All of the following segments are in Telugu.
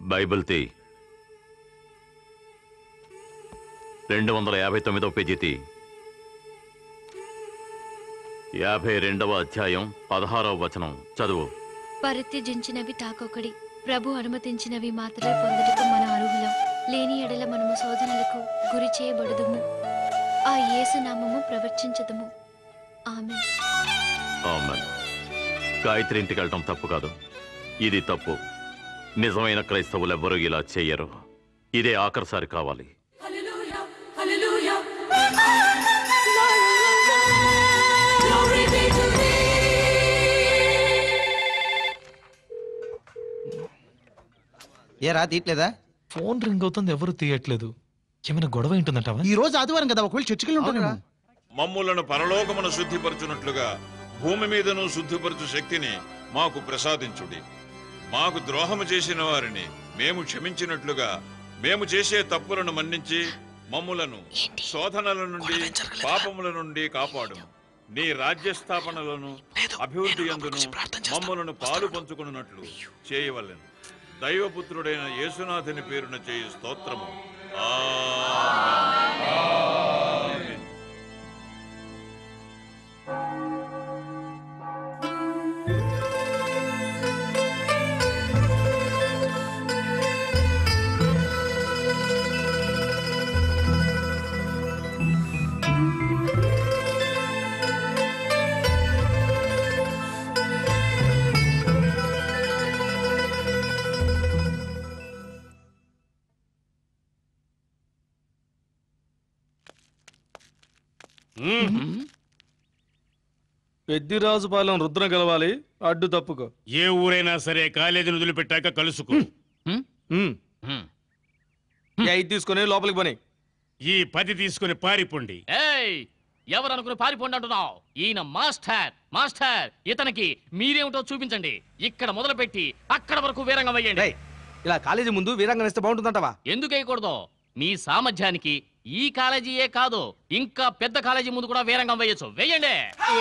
బైబిల్ తీ రెండు వందల యాభై తొమ్మిదవ పేజీ తీ యాభై రెండవ అధ్యాయం పదహారవ వచనం చదువు పరిత్యజించినవి తాకొకడి ప్రభు అనుమతించినవి మాత్రమే పొందుటకు మనం అర్హులం లేని ఎడల మనము శోధనలకు గురి చేయబడదుము ఆ యేసు నామము ప్రవర్తించదము ఆమె ఆమెన్ గాయత్రి ఇంటికి వెళ్ళటం తప్పు కాదు ఇది తప్పు నిజమైన క్రైస్తవులు ఎవ్వరూ ఇలా చెయ్యరు ఇదే ఆఖరిసారి కావాలి ఏ రా తీయట్లేదా ఫోన్ రింగ్ అవుతుంది ఎవరు తీయట్లేదు ఏమైనా గొడవ ఏంటుందంటావా ఈ రోజు ఆదివారం కదా ఒకవేళ చర్చికి ఉంటాను మమ్ములను పరలోకమును శుద్ధిపరచునట్లుగా భూమి మీదను శుద్ధిపరచు శక్తిని మాకు ప్రసాదించుడి మాకు ద్రోహము చేసిన వారిని మేము క్షమించినట్లుగా మేము చేసే తప్పులను మన్నించి మమ్ములను శోధనల నుండి పాపముల నుండి కాపాడు నీ రాజ్య స్థాపనలను అభివృద్ధి అందును మమ్మలను పాలు పంచుకున్నట్లు చేయవలెను దైవపుత్రుడైన యేసునాథుని పేరున చేయు స్తోత్రము ఆమేన్. పెద్దిరాజుపాలెం రుద్రం గెలవాలి అడ్డు తప్పుకో ఏ ఊరైనా సరే కాలేజీని వదిలిపెట్టాక కలుసుకో ఉమ్. ఈ ఐదు తీసుకొని లోపలికి పని ఈ పది తీసుకుని పారిపోండి ఏయ్ ఎవరు అనుకుని పారిపోండి అంటున్నావు ఈయన మాస్టర్ మాస్టర్ ఇతనికి మీరేమిటో చూపించండి ఇక్కడ మొదలుపెట్టి అక్కడ వరకు వీరంగం వేయండి రేయ్, ఇలా కాలేజీ ముందు వీరంగం ఇస్తే బాగుంటుందంటవా ఎందుకు వేయకూడదు మీ సామర్థ్యానికి ఈ కాలేజీయే కాదు ఇంకా పెద్ద కాలేజీ ముందు కూడా వీరంగం వేయొచ్చు వేయండి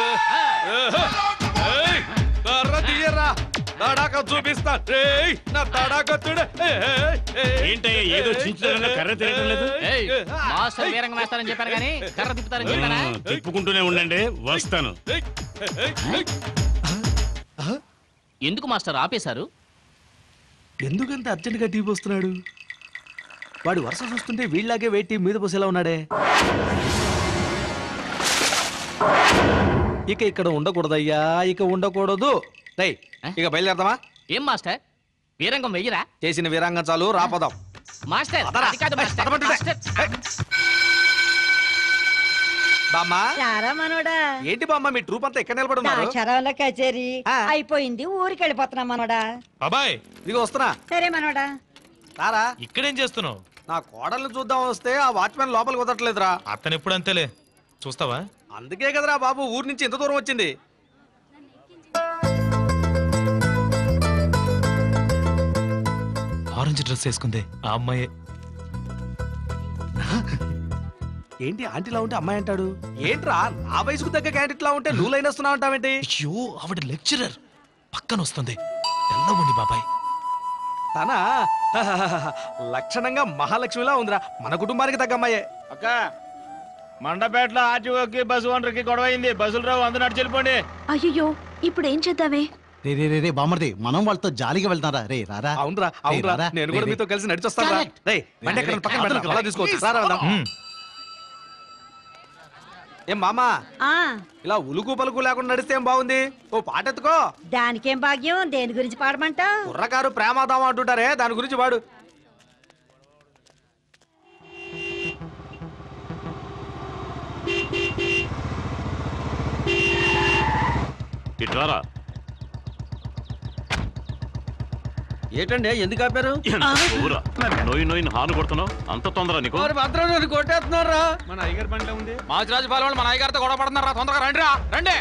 కర్ర తీయరా తడాక చూపిస్తా రేయ్, నా తడాక చూడు ఏయ్, ఏయ్, ఏయ్. ఏంటయ్యా ఏదో చించుదనంలో కర్ర తిరగటం లేదు ఏయ్ మాస్టర్ వీరంగం వేస్తారని చెప్పాను కానీ కర్ర తిప్పుతారని చెప్పానా ఆ, తిప్పుకుంటూనే ఉండండి వస్తాను ఏయ్, ఏయ్, ఏయ్. ఎందుకు మాస్టర్ ఆపేశారు ఎందుకంత అర్జెంటుగా టీవీ వస్తున్నాడు వాడు వరుస చూస్తుంటే వీళ్ళలాగే వెయిట్ టీం మీద పోసేలా ఉన్నాడే ఇక ఇక్కడ ఉండకూడదయ్యా ఇక ఉండకూడదు రై ఇక బయలుదేరదామా ఏం మాస్టర్ వీరంగం వెయ్యరా చేసిన వీరాంగం చాలు రాపోదాం మాస్టర్ పదరా. అది కాదు మాస్టర్. పదమంటుంటే. మాస్టర్. బామ్మా రారా మనోడా ఏంటి బామ్మ మీ ట్రూప్ అంతా ఎక్కడ నిలబడి ఉన్నారు దాక్షరాల కచేరీ ఆ. అయిపోయింది ఊరికి వెళ్ళిపోతున్నా మనోడా బాబాయ్ ఇదిగో వస్తున్నా సరే మనోడా రారా ఇక్కడేం చేస్తున్నావు నా కోడల్ని చూద్దాం వస్తే ఆ వాచ్మెన్ లోపలికి కుదరట్లేదురా అతను ఎప్పుడు అంతేలే చూస్తావా అందుకే కదరా బాబు ఊరు నుంచి ఎంత దూరం వచ్చింది ఆరెంజ్ డ్రెస్ వేసుకుంది ఆ అమ్మాయే ఏంటి ఆంటీలా ఉంటే అమ్మాయి అంటాడు ఏంట్రా నా వయసుకు తగ్గ క్యాండిడేట్ లా ఉంటే నువ్వు లైన్ వస్తున్నావు అంటావేంటి అయ్యో ఆవిడ లెక్చరర్ పక్కన వస్తుంది తెల్లవండి బాబాయ్ తన లక్షణంగా మహాలక్ష్మిలా ఉందిరా మన కుటుంబానికి తగ్గ అమ్మాయే అక్క మండపేటలో ఆర్టీఓకి బస్సు ఓనర్కి గొడవ అయింది బస్సులు రావు అందరూ నడిచి వెళ్ళిపోండి అయ్యో ఇప్పుడు ఏం చేద్దామే రే రే రే రే బామర్ది మనం వాళ్ళతో జాలీగా వెళ్తారా రే రారా అవునరా అవునరా రారా, నేను రే, కూడా రే. మీతో కలిసి నడిచొస్తాను రా Correct. రేయ్ బండి ఎక్కడ పక్కన పెడదాం అలా తీసుకోవచ్చు రారా వెళ్దాం ఉమ్, ఏం మామా ఆ ఇలా ఉలుకు పలుకు లేకుండా నడిస్తే ఏం బాగుంది ఓ పాట ఎత్తుకో దానికేం భాగ్యం దేని గురించి పాడమంటావు కుర్రకారు ప్రేమాదామా అంటుంటారే దాని గురించి వాడు ఇట్లారా ఏంటండి ఎందుకు ఆపారు ఊరా నోయి నోయిని హాను కొడుతున్నావు అంత తొందర నీకు భద్రం కొట్టేస్తున్నారా మన అయ్యగారి బండిలో ఉంది మాచిరాజు పాలెం వాళ్ళు మన అయ్యగారితో గొడవ పడుతున్నారా తొందరగా రండి రా రండి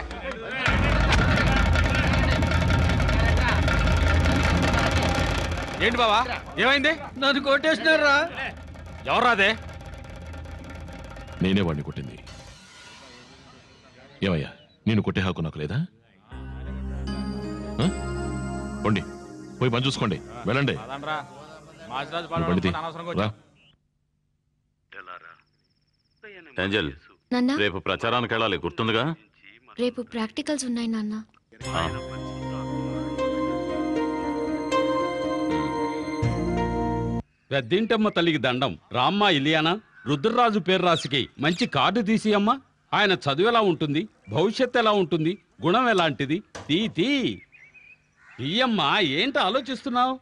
ఏంటి బావా ఏమైంది నన్ను కొట్టేస్తున్నారా ఎవరు రాదే నేనే వాడిని కొట్టింది ఏమయ్యా నేను కొట్టే హక్కు నాకు లేదా ఆ? పోండి పోయి పని చూసుకోండి వెళ్ళండి మాసిరాజు నువ్వు బండి తీ. అనవసరంగా రా. వచ్చావు ఏంజల్ నాన్న రేపు ప్రచారానికి వెళ్ళాలి గుర్తుందిగా రేపు ప్రాక్టికల్స్ ఉన్నాయి నాన్న ఆ. పెద్దింటమ్మ తల్లికి దండం రామ్మ ఇలియానా రుద్రరాజు పేరు రాసికి మంచి కార్డు తీసి అమ్మా ఆయన చదువు ఎలా ఉంటుంది భవిష్యత్తు ఎలా ఉంటుంది గుణం ఎలాంటిది తీ తీ తీయమ్మా ఏంటి ఆలోచిస్తున్నావు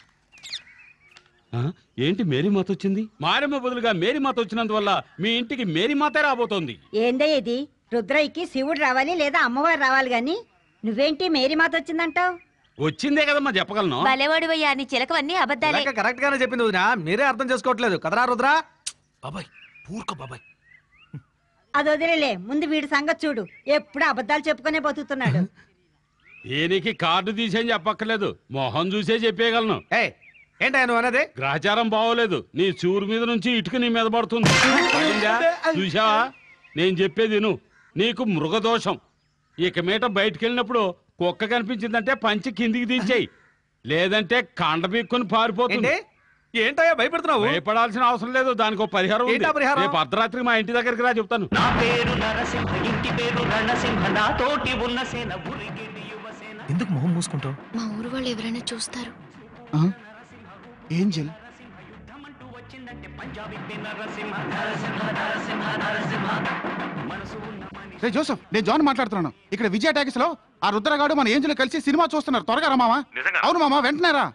ఏంటి మేరీమాత వచ్చింది మారమ్మ బదులుగా మేరీమాత వచ్చినందువల్ల మీ ఇంటికి మేరీమాతే రాబోతోంది ఏందే ఇది రుద్రయ్యకి శివుడు రావాలి లేదా అమ్మవారు రావాలి గాని నువ్వేంటి మేరీ మాత వచ్చిందంటావు వచ్చిందే కదమ్మా చెప్పగలను బలేవాడివయ్యా నీ చిలకవన్నీ అబద్ధాలే కరెక్ట్ గానే చెప్పింది వదినా మీరే అర్థం చేసుకోవట్లేదు కదరా రుద్రా బాబాయ్ పూర్కో బాబాయ్ అది వదిలేలే ముందు వీడి సంగతి చూడు ఎప్పుడు అబద్ధాలు చెప్పుకునే బతుకుతున్నాడు దీనికి కార్డు తీసేని చెప్పక్కర్లేదు మొహం చూసే చెప్పేయగలను ఏ ఏంటా నువ్వు అనేది గ్రహచారం బాగోలేదు నీ చూరు మీద నుంచి ఇటుక నీ మీద పడుతుంది పడిందా? చూసావా నేను చెప్పేది విను నీకు మృగదోషం ఇక మీట బయటికి వెళ్ళినప్పుడు కుక్క కనిపించిందంటే పంచి కిందికి దించేయి లేదంటే కండ పీక్కొని పారిపోతుంది ఏంటి ఏంటయ్యా భయపెడుతున్నావు భయపడాల్సిన అవసరం లేదు దానికి ఒక పరిహారం ఉంది. ఏంటా పరిహారం? రేపు అర్ధరాత్రి మా ఇంటి దగ్గరికి రా చెప్తాను ఎందుకు మొహం మూసుకుంటావు మా ఊరు వాళ్ళు ఎవరైనా చూస్తారు ఏంజల్ రే జోసఫ్ నేను జాన్ మాట్లాడుతున్నాను ఇక్కడ విజయ టాకీస్ లో ఆ రుద్రగాడు మన ఏంజల్ కలిసి సినిమా చూస్తున్నారు త్వరగా రా మామా అవును మామా వెంటనే రా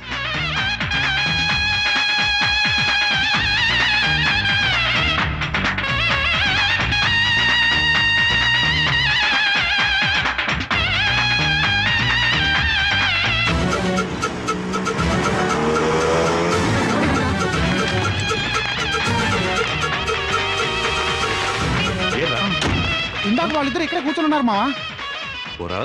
ఇందాక వాళ్ళిద్దరు ఇక్కడే కూర్చొని ఉన్నారు మావా పోరా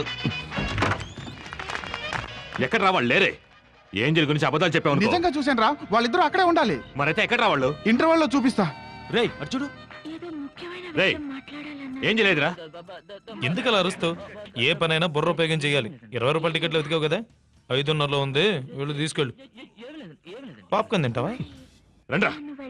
ఎక్కడ రావాళ్ళు లేరే ఏంజల్ గురించి అబద్ధాలు చెప్పావు నిజంగా చూసాను రా వాళ్ళిద్దరూ అక్కడే ఉండాలి మరైతే ఎక్కడ రావాళ్ళు ఇంటర్వెల్ లో చూపిస్తా రే అటు చూడు రే ఏం చేయలేదురా ఎందుకు అలా అరుస్తావు ఏ పనైనా బుర్ర ఉపయోగం చేయాలి ఇరవై రూపాయల టికెట్లు వెతికావు కదా ఐదున్నరలో ఉంది వీళ్ళు తీసుకెళ్ళు పాప్కార్న్ తింటావా రండ్రా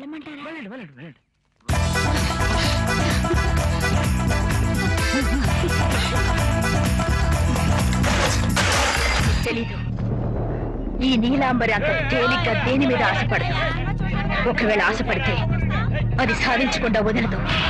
తెలీదు ఈ నీలాంబరి అంత తేలిగ్గా దేని మీద ఆశపడదు ఒకవేళ ఆశపడితే అది సాధించకుండా వదలదు